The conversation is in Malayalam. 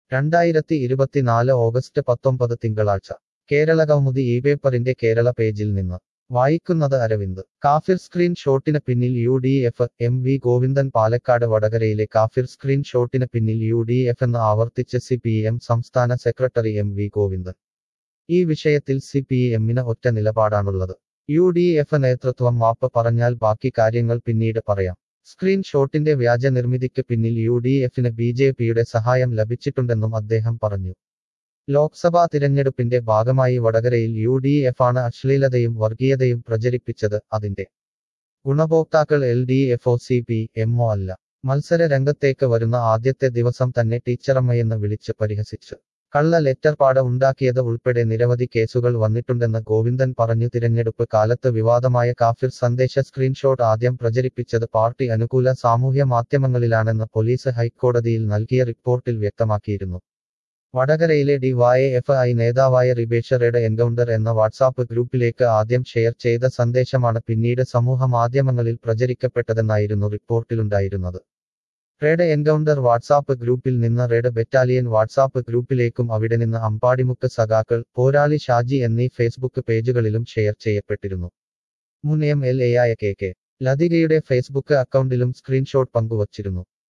രണ്ടായിരത്തി ഇരുപത്തിനാല് ഓഗസ്റ്റ് പത്തൊമ്പത് തിങ്കളാഴ്ച കേരള കൗമുദി ഈ പേപ്പറിന്റെ കേരള പേജിൽ നിന്ന് വായിക്കുന്നത് അരവിന്ദ് കാഫിർ സ്ക്രീൻ ഷോട്ടിന് പിന്നിൽ U D F M V Govindan Palakkad വടകരയിലെ കാഫിർ സ്ക്രീൻ ഷോട്ടിന് പിന്നിൽ യു ഡി എഫ് എന്ന് ആവർത്തിച്ച് സി പി എം സംസ്ഥാന സെക്രട്ടറി എം വി ഗോവിന്ദൻ ഈ വിഷയത്തിൽ സി പി എമ്മിന് ഒറ്റ നിലപാടാണുള്ളത് യു ഡി എഫ് നേതൃത്വം മാപ്പ് പറഞ്ഞാൽ ബാക്കി കാര്യങ്ങൾ പിന്നീട് പറയാം സ്ക്രീൻ ഷോട്ടിന്റെ വ്യാജ നിർമ്മിതിക്ക് പിന്നിൽ യു ഡി എഫിന് ബി ജെ പിയുടെ സഹായം ലഭിച്ചിട്ടുണ്ടെന്നും അദ്ദേഹം പറഞ്ഞു ലോക്സഭാ തിരഞ്ഞെടുപ്പിന്റെ ഭാഗമായി വടകരയിൽ യു ഡി എഫ് ആണ് അശ്ലീലതയും വർഗീയതയും പ്രചരിപ്പിച്ചത് അതിന്റെ ഗുണഭോക്താക്കൾ എൽ ഡി എഫ് ഒ സി പി എംഒ അല്ല മത്സര രംഗത്തേക്ക് വരുന്ന ആദ്യത്തെ ദിവസം തന്നെ ടീച്ചറമ്മയെന്ന് വിളിച്ച് പരിഹസിച്ചു കള്ള ലെറ്റർ പാട ഉണ്ടാക്കിയത് ഉൾപ്പെടെ നിരവധി കേസുകൾ വന്നിട്ടുണ്ടെന്ന് ഗോവിന്ദൻ പറഞ്ഞു തിരഞ്ഞെടുപ്പ് കാലത്ത് വിവാദമായ കാഫിർ സന്ദേശ സ്ക്രീൻഷോട്ട് ആദ്യം പ്രചരിപ്പിച്ചത് പാർട്ടി അനുകൂല സാമൂഹ്യ മാധ്യമങ്ങളിലാണെന്ന് പോലീസ് ഹൈക്കോടതിയിൽ നൽകിയ റിപ്പോർട്ടിൽ വ്യക്തമാക്കിയിരുന്നു വടകരയിലെ ഡി വൈ എഫ് ഐ നേതാവായ റിബേഷ റെഡ് എൻകൗണ്ടർ എന്ന വാട്സാപ്പ് ഗ്രൂപ്പിലേക്ക് ആദ്യം ഷെയർ ചെയ്ത സന്ദേശമാണ് പിന്നീട് സമൂഹ മാധ്യമങ്ങളിൽ പ്രചരിക്കപ്പെട്ടതെന്നായിരുന്നു റിപ്പോർട്ടിലുണ്ടായിരുന്നത് റെഡ് എൻകൗണ്ടർ വാട്സാപ്പ് ഗ്രൂപ്പിൽ നിന്ന് റെഡ് ബറ്റാലിയൻ വാട്സാപ്പ് ഗ്രൂപ്പിലേക്കും അവിടെ നിന്ന് അമ്പാടിമുക്ക് സഖാക്കൾ പോരാളി ഷാജി എന്നീ ഫേസ്ബുക്ക് പേജുകളിലും ഷെയർ ചെയ്യപ്പെട്ടിരുന്നു മുൻ എം എൽ എ ആയ കെ കെ ലതികയുടെ ഫേസ്ബുക്ക് അക്കൗണ്ടിലും സ്ക്രീൻഷോട്ട് പങ്കുവച്ചിരുന്നു